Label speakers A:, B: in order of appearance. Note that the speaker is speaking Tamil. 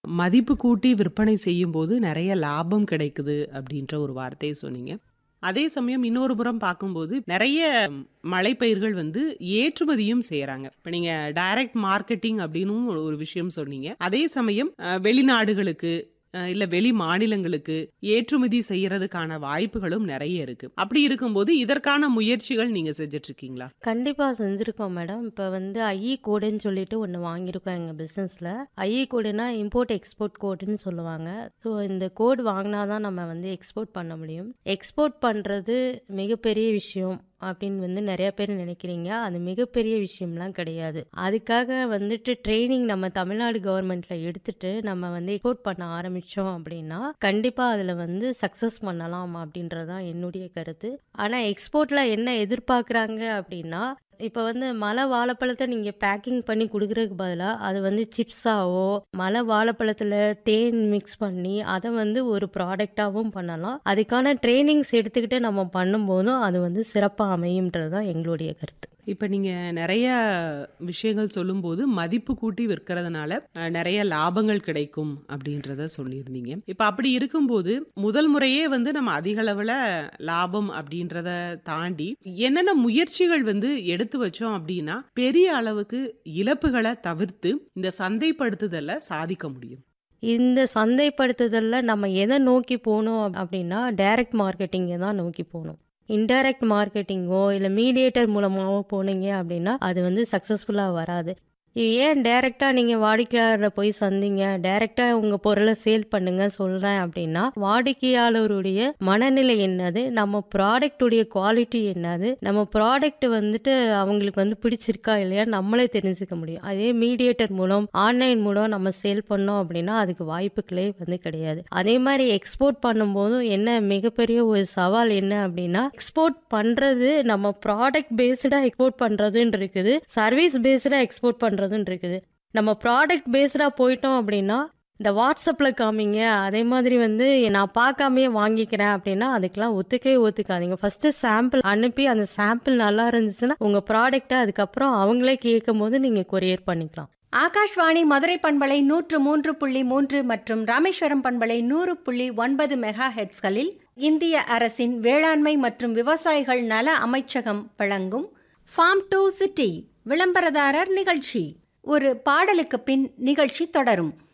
A: மதிப்பு கூட்டி விற்பனை செய்யும்போது நெறைய லாபம் கிடைக்குது அப்படின்ற ஒரு வார்த்தைய சொன்னீங்க. அதே சமயம் இன்னொரு புறம் பார்க்கும்போது நெறைய மலைப்பயிர்கள் வந்து ஏற்றுமதியும் செய்றாங்க. இப்ப நீங்க டைரக்ட் மார்க்கெட்டிங் அப்படின்னும் ஒரு விஷயம் சொன்னீங்க. அதே சமயம் அ வெளிநாடுகளுக்கு அ இல்ல வெளி மாநிலங்களுக்கு ஏற்றுமதி செய்யறதுக்கான வாய்ப்புகளும் நெறைய இருக்கு. அப்படி இருக்கும்போது இதற்கான முயற்சிகள் நீங்க செஞ்சுட்டு இருக்கீங்களா?
B: கண்டிப்பா செஞ்சிருக்கோம் மேடம். இப்ப வந்து ஐஇ கோடுன்னு சொல்லிட்டு ஒண்ணு வாங்கியிருக்கோம் எங்க பிசினஸ்ல. ஐஇ கோடுன்னா இம்போர்ட், எக்ஸ்போர்ட் கோடுன்னு சொல்லுவாங்க. ஸோ இந்த கோட் வாங்குனா தான் நம்ம வந்து எக்ஸ்போர்ட் பண்ண முடியும். எக்ஸ்போர்ட் பண்றது மிகப்பெரிய விஷயம் அப்படின்னு வந்து நெறைய பேர் நினைக்கிறீங்க. அது மிகப்பெரிய விஷயம்லாம் கிடையாது. அதுக்காக வந்துட்டு ட்ரெய்னிங் நம்ம தமிழ்நாடு கவர்மெண்ட்ல எடுத்துட்டு நம்ம வந்து எக்ஸ்போர்ட் பண்ண ஆரம்பிச்சோம் அப்படின்னா, கண்டிப்பா அதுல வந்து சக்சஸ் பண்ணலாம் அப்படின்றது தான் என்னுடைய கருத்து. ஆனா எக்ஸ்போர்ட்ல என்ன எதிர்பார்க்குறாங்க அப்படின்னா, இப்ப வந்து மலை வாழைப்பழத்த நீங்க பேக்கிங் பண்ணி குடுக்குறதுக்கு பதிலா, அது வந்து சிப்ஸாவோ, மலை வாழைப்பழத்துல தேன் மிக்ஸ் பண்ணி அத வந்து ஒரு ப்ராடக்ட்டாவும் பண்ணலாம். அதுக்கான ட்ரெய்னிங்ஸ் எடுத்துக்கிட்டு நம்ம பண்ணும்போதும் அது வந்து சிறப்பா அமையும்ன்றது தான் எங்களுடைய கருத்து.
A: இப்ப நீங்க நெறைய விஷயங்கள் சொல்லும்போது மதிப்பு கூட்டி விற்கிறதுனால அ நெறைய லாபங்கள் கிடைக்கும் அப்படின்றத சொல்லியிருந்தீங்க. இப்ப அப்படி இருக்கும்போது முதல் முறையே வந்து நம்ம அதிக அளவுல லாபம் அப்படின்றத தாண்டி என்னென்ன முயற்சிகள் வந்து எடுத்து வச்சோம் அப்படின்னா, பெரிய அளவுக்கு இழப்புகள தவிர்த்து இந்த சந்தைப்படுத்துதல சாதிக்க முடியும்?
B: இந்த சந்தைப்படுத்துதல்ல நம்ம எத நோக்கி போணும் அப்படின்னா, டைரக்ட் மார்க்கெட்டிங்க தான் நோக்கி போணும். இன்டைரக்ட் மார்க்கெட்டிங்கோ, இல்ல மீடியேட்டர் மூலமாவோ போனீங்க அப்படின்னா, அது வந்து சக்சஸ்ஃபுல்லா வராது. ஏன் டைரக்ட்டா நீங்க வாடிக்கையாளர போய் சந்திங்க, டைரக்ட்டா உங்க பொருள சேல் பண்ணுங்க சொல்றேன் அப்படின்னா, வாடிக்கையாளருடைய மனநிலை என்னது? நம்ம ப்ராடக்ட் உடைய குவாலிட்டி என்னது? நம்ம ப்ராடக்ட் வந்துட்டு அவங்களுக்கு வந்து பிடிச்சிருக்கா இல்லையா நம்மளே தெரிஞ்சுக்க முடியும். அதே மீடியேட்டர் மூலம், ஆன்லைன் மூலம் நம்ம சேல் பண்ணோம் அப்படின்னா, அதுக்கு வாய்ப்புகளே வந்து கிடையாது. அதே மாரி எக்ஸ்போர்ட் பண்ணும்போதும் என்ன மிகப்பெரிய ஒரு சவால் என்ன அப்படின்னா, எக்ஸ்போர்ட் பண்றது நம்ம ப்ராடக்ட் பேஸ்டா எக்ஸ்போர்ட் பண்றதுன்னு இருக்குது. சர்வீஸ் பேஸ்டா எக்ஸ்போர்ட் பண்றதுன்னு இருக்குது. நம்ம ப்ராடக்ட் பேஸ்டா போயிட்டோம் அப்படின்னா, இந்த வாட்ஸ்அப்ல காமிங்க, அதே மாதிரி வந்து நான் பார்க்காமயே வாங்கிக்கிறேன் அப்படின்னா, அதுக்கெல்லாம் ஒத்துக்கவே ஒத்துக்காதீங்க. ஃபர்ஸ்ட்டு சாம்பிள் அனுப்பி அந்த சாம்பிள் நல்லா இருந்துச்சுன்னா, உங்க ப்ராடக்ட்ட அதுக்கப்புறம் அவங்களே கேட்கும்போது நீங்க கொரியர் பண்ணிக்கலாம்.
C: ஆகாஷ்வாணி மதுரை பண்பலை நூற்று மூன்று புள்ளி மூன்று மற்றும் ராமேஸ்வரம் பண்பலை நூறு புள்ளி ஒன்பது மெகா ஹெட்ஸ்களில் இந்திய அரசின் வேளாண்மை மற்றும் விவசாயிகள் நல அமைச்சகம் வழங்கும் ஃபார்ம் டு சிட்டி விளம்பரதாரர் நிகழ்ச்சி. ஒரு பாடலுக்கு பின் நிகழ்ச்சி தொடரும்.